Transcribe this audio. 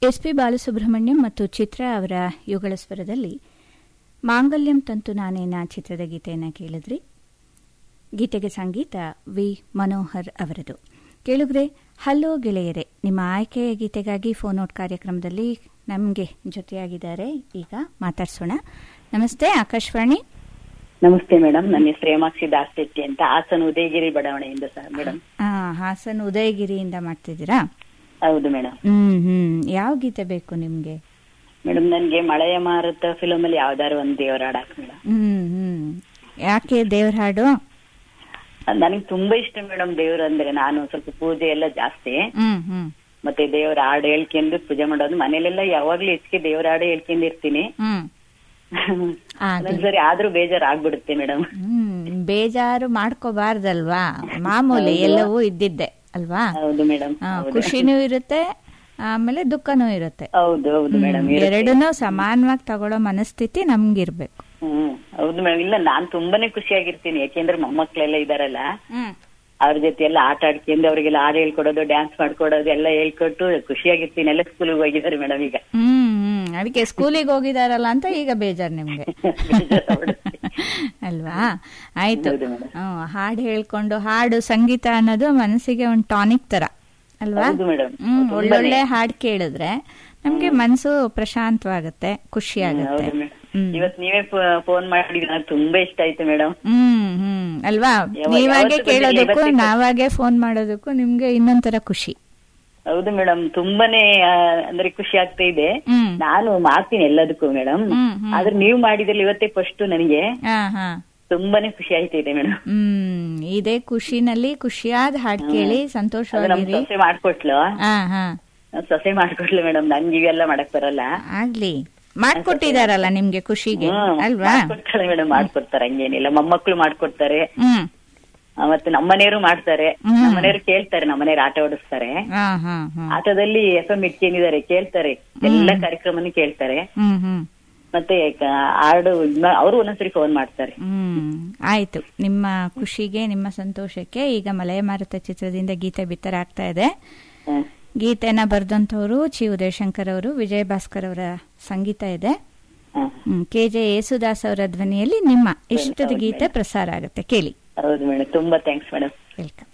S P Balasubrahmanyam ಮತ್ತು ಚಿತ್ರ ಅವರ ಯುಗಳ ಸ್ವರದಲ್ಲಿ ಮಾಂಗಲ್ಯಂ ತಂತು ನಾನೇನ ಚಿತ್ರದ ಗೀತೆಯನ್ನು ಕೇಳಿದ್ರಿ ಗೀತೆಗೆ ಸಂಗೀತ ವಿ ಮನೋಹರ್ ಅವರದು ಕೇಳಿದ್ರೆ ಹಲೋ ಗೆಳೆಯರೆ ನಿಮ್ಮ ಆಯ್ಕೆಯ ಗೀತೆಗಾಗಿ ಫೋನ್ ಔಟ್ ಕಾರ್ಯಕ್ರಮದಲ್ಲಿ ನಮಗೆ ಜೊತೆಯಾಗಿದ್ದಾರೆ ಈಗ ಮಾತಾಡ್ಸೋಣ ನಮಸ್ತೆ ಆಕಾಶವಾಣಿ ನಮಸ್ತೆ ಮೇಡಮ್ ನನ್ನ ಹೆಸರು ಹೇಮಾಕ್ಷಿ ದಾಸೆಟ್ಟಿ ಅಂತ ಹಾಸನ ಉದಯಗಿರಿ ಬಡಾವಣೆಯಿಂದ ಸರ್ ಮೇಡಮ್ ಆ, ಹಾಸನ್ ಉದಯಗಿರಿಯಿಂದ ಮಾಡ್ತಿದ್ದೀರಾ ಹೌದು ಮೇಡಮ್ ಹ್ಮ್ ಹ್ಮ್ ಯಾವ ಗೀತೆ ಬೇಕು ನಿಮ್ಗೆ ಮೇಡಮ್ ನನ್ಗೆ ಮಳೆಯ ಮಾರುತ ಫಿಲಮ್ ಅಲ್ಲಿ ಯಾವ್ದಾರು ಒಂದ್ ದೇವರ ಹಾಡಾಕ್ ಮೇಡಮ್ ಹ್ಮ್ ಹ್ಮ್ ಯಾಕೆ ದೇವ್ರ ಹಾಡು ನನಗೆ ತುಂಬಾ ಇಷ್ಟ ಮೇಡಮ್ ದೇವ್ರು ಅಂದ್ರೆ ನಾನು ಸ್ವಲ್ಪ ಪೂಜೆ ಎಲ್ಲ ಜಾಸ್ತಿ ಹ್ಮ್ ಹ್ಮ್ ಮತ್ತೆ ದೇವ್ರ ಹಾಡು ಹೇಳ್ಕೊಂಡು ಪೂಜೆ ಮಾಡೋದು ಮನೇಲೆಲ್ಲ ಯಾವಾಗ್ಲೂ ಹೆಚ್ಚಿಗೆ ದೇವ್ರ ಹಾಡು ಹೇಳ್ಕೊಂಡಿರ್ತೀನಿ ಹ್ಮ್ ಆಗ್ಲಿ. ಒಂದ್ಸರಿ ಆದ್ರೂ ಬೇಜಾರ್ ಆಗ್ಬಿಡುತ್ತೆ ಮೇಡಮ್ ಹ್ಮ್ ಬೇಜಾರು ಮಾಡ್ಕೋಬಾರ್ದಲ್ವಾ ಮಾಮೂಲಿ ಎಲ್ಲವೂ ಇದ್ದಿದ್ದೆ ಅಲ್ವಾ ಹೌದು ಮೇಡಮ್ ಆ, ಖುಷಿನೂ ಇರುತ್ತೆ ಆಮೇಲೆ ದುಃಖನೂ ಇರುತ್ತೆ ಹೌದು ಹೌದು ಮೇಡಮ್ ಎರಡನ್ನೂ ಸಮಾನವಾಗಿ ತಗೊಳ್ಳೋ ಮನಸ್ಥಿತಿ ನಮ್ಗಿರ್ಬೇಕು ಹ್ಮ್ ಹೌದು ಮೇಡಮ್ ಇಲ್ಲ ನಾನ್ ತುಂಬಾನೇ ಖುಷಿಯಾಗಿರ್ತೀನಿ ಯಾಕೆಂದ್ರೆ ಮೊಮ್ಮಕ್ಳೆಲ್ಲ ಇದಾರಲ್ಲ ಹ್ಮ್ ಅವ್ರ ಜೊತೆ ಎಲ್ಲ ಆಟ ಆಡ್ಕೊಂಡು ಅವ್ರಿಗೆಲ್ಲ ಹಾಡು ಹೇಳ್ಕೊಡೋದು ಡ್ಯಾನ್ಸ್ ಮಾಡ್ಕೊಡೋದು ಎಲ್ಲ ಹೇಳ್ಕೊಟ್ಟು ಖುಷಿಯಾಗಿರ್ತೀನಿ ಎಲ್ಲ ಸ್ಕೂಲ್ಗೆ ಹೋಗಿದ್ದಾರೆ ಮೇಡಮ್ ಈಗ ಹ್ಮ್ ಹ್ಮ್ ಅದಕ್ಕೆ ಸ್ಕೂಲಿಗೆ ಹೋಗಿದಾರಲ್ಲ ಅಂತ ಈಗ ಬೇಜಾರ್ ನಿಮ್ಗೆ ಅಲ್ವಾ ಆಯ್ತು ಹೌದು madam. ಹ್ಮ್, ಹಾಡು ಹೇಳ್ಕೊಂಡು ಹಾಡು ಸಂಗೀತ ಅನ್ನೋದು ಮನಸ್ಸಿಗೆ ಒಂದು ಟಾನಿಕ್ ತರ ಅಲ್ವಾ ಹೌದು ಮೇಡಮ್ ಹ್ಮ್ ಒಳ್ಳೊಳ್ಳೆ ಹಾಡು ಕೇಳಿದ್ರೆ ನಮ್ಗೆ ಮನಸ್ಸು ಪ್ರಶಾಂತವಾಗುತ್ತೆ ಖುಷಿ ಆಗುತ್ತೆ ಹೌದು ಮೇಡಮ್ ಹ್ಮ್ ಇವತ್ ನೀವೇ ಫೋನ್ ಮಾಡಿದ್ರೆ ನಂಗೆ ತುಂಬಾ ಇಷ್ಟ ಆಯ್ತು ಮೇಡಮ್ ಹ್ಮ್ ಹ್ಮ್ ಅಲ್ವಾ ಯಾವ- ನೀವಾಗೆ ಯಾವತ್ತೂ ಕೇಳೋದಕ್ಕೂ ಬಂದಿಲ್ಲ, ಇವತ್ತೇ ನಾವಾಗೆ ಫೋನ್ ಮಾಡೋದಕ್ಕೂ ನಿಮ್ಗೆ ಇನ್ನೊಂಥರ ಖುಷಿ ಹೌದು ಮೇಡಮ್ ತುಂಬಾನೇ ಆ, ಅಂದ್ರೆ ಖುಷಿ ಆಗ್ತಾ ಇದೆ ಹ್ಮ್ ನಾನು ಮಾಡ್ತೀನಿ ಎಲ್ಲದಕ್ಕೂ ಮೇಡಮ್ ಹ್ಮ್, ಹ್ಮ್. ಆದ್ರೆ ನೀವು ಮಾಡಿದ್ರಲ್ಲಿ ಇವತ್ತೇ ಫಸ್ಟ್ ನನಗೆ ಹಾ ಹಾ ತುಂಬಾನೇ ಖುಷಿ ಆಯ್ತಿದೆ ಮೇಡಮ್ ಹ್ಮ್ ಇದೇ ಖುಷಿನಲ್ಲಿ ಖುಷಿಯಾದ ಹಾಡ್ ಕೇಳಿ ಅದು ನಮ್ ಸಂತೋಷವಾಗಿರಿ ಸೊಸೆ ಮಾಡ್ಕೊಟ್ಲು ಹಾ ಹಾ ನಮ್ ಸೊಸೆ ಮಾಡ್ಕೊಟ್ಲು ಮೇಡಮ್ ನನ್ಗೆ ಇವೆಲ್ಲ ಮಾಡಕ್ ಬರಲ್ಲ ಆಗ್ಲಿ ಮಾಡ್ಕೊಟ್ಟಿದಾರಲ್ಲ ನಿಮ್ಗೆ ಖುಷಿಗೆ ಹ್ಮ್ ಅಲ್ವಾ ಮಾಡ್ಕೊಡ್ತಾಳೆ ಮೇಡಮ್ ಮಾಡ್ಕೊಡ್ತಾರೆ ಹಂಗೇನಿಲ್ಲ ಮೊಮ್ಮಕ್ಳು ಮಾಡ್ಕೊಡ್ತಾರೆ ಹ್ಮ್ ಆ, ಮತ್ತೆ ನಮ್ಮನೆಯವರು ಮಾಡ್ತಾರೆ ಹ್ಮ್. ನಮ್ಮನೆಯವರು ಕೇಳ್ತಾರೆ ನಮ್ಮನೆಯವರು ಆಟ ಓಡಿಸ್ತಾರೆ ಹಾ ಹಾ ಹಾ ಆಟದಲ್ಲಿ ಎಫ್ ಎಂ ಇಟ್ಕೊಂಡಿದ್ದಾರೆ ಕೇಳ್ತಾರೆ ಎಲ್ಲ ಕಾರ್ಯಕ್ರಮನೂ ಕೇಳ್ತಾರೆ ಹ್ಮ್ ಹ್ಮ್ ಮತ್ತೆ ಕ- ಹಾಡು ಇದ್ನ- ಅವರು ಒಂದೊಂದ್ಸರಿ ಫೋನ್ ಮಾಡ್ತಾರೆ ಹ್ಮ್ ಆಯ್ತು ನಿಮ್ಮ ಖುಷಿಗೆ ನಿಮ್ಮ ಸಂತೋಷಕ್ಕೆ ಈಗ ಮಲಯ ಮಾರುತ ಚಿತ್ರದಿಂದ ಗೀತೆ ಬಿತ್ತರ ಆಗ್ತಾ ಇದೆ ಹ್ಮ್. ಗೀತೆನ ಬರೆದಂಥವ್ರು ಚಿ ಉದಯಶಂಕರ್ ಅವರು ವಿಜಯ ಭಾಸ್ಕರ್ ಅವರ ಸಂಗೀತ ಇದೆ ಹ್ಮ್. ಕೆ ಜೆ ಯೇಸುದಾಸ್ ಅವರ ಧ್ವನಿಯಲ್ಲಿ ನಿಮ್ಮ ಇಷ್ಟದ ಗೀತೆ ಪ್ರಸಾರ ಆಗುತ್ತೆ ಕೇಳಿ ಹೌದು ಮೇಡಮ್ ತುಂಬಾ ಥ್ಯಾಂಕ್ಸ್ ಮೇಡಮ್ ವೆಲ್ಕಮ್